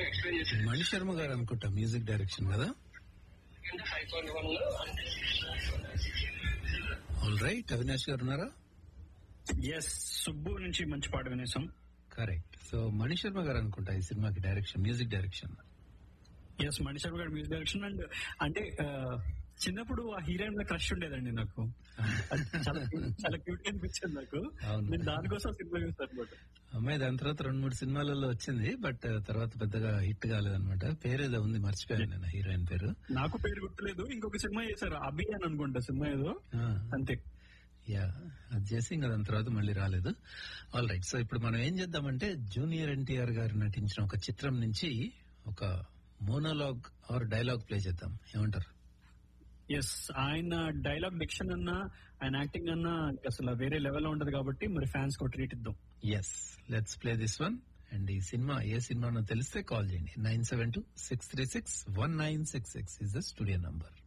Explain చేసి మణి శర్మ గారు అనుకుంటా మ్యూజిక్ డైరెక్షన్ కదా five point one all right Avinash గారు ఉన్నారా ఎస్ సుబ్బు నుంచి మంచి పాట వినేసాం కరెక్ట్ సో మణి శర్మ గారు అనుకుంటా ఈ సినిమాకి direction music direction yes Manisharma గారి మ్యూజిక్ డైరెక్షన్ అండ్ అంటే ఆ, చిన్నప్పుడు ఆ హీరోయిన్ క్రష్ ఉండేదండి నాకు అది చాలా చాలా క్యూట్ గా అనిపించింది నాకు అవును. నేను దానికోసం సినిమా చూస్తాను అనమాట అమ్మాయి దాని తర్వాత రెండు మూడు సినిమాలలో వచ్చింది బట్ తర్వాత పెద్దగా హిట్ కాలేదన్నమాట పేరేదో ఉంది మర్చిపోయాను నేను హీరోయిన్ పేరు నాకు పేరు గుర్తులేదు ఇంకొక సినిమా చేశారు అభి అని అనుకుంటా సినిమా ఏదో ఆ, అంతే యా అది చేసి ఇంకా దాని తర్వాత మళ్ళీ రాలేదు ఆల్ రైట్ సో ఇప్పుడు మనం ఏం చేద్దామంటే జూనియర్ ఎన్టీఆర్ గారు నటించిన ఒక చిత్రం నుంచి ఒక మోనోలాగ్ ఆర్ డైలాగ్ ప్లే చేద్దాం ఏమంటారు ఎస్ ఆయన డైలాగ్ డిక్షన్ అన్నా ఆయన యాక్టింగ్ అన్నా ఇంకా అసలు వేరే లెవెల్లో ఉంటది కాబట్టి మరి ఫ్యాన్స్ కు ట్రీట్ ఇద్దాం yes let's play this one and ఈ సినిమా ఏ సినిమానో తెలిస్తే కాల్ చేయండి nine seven two six three six one nine six six is the studio number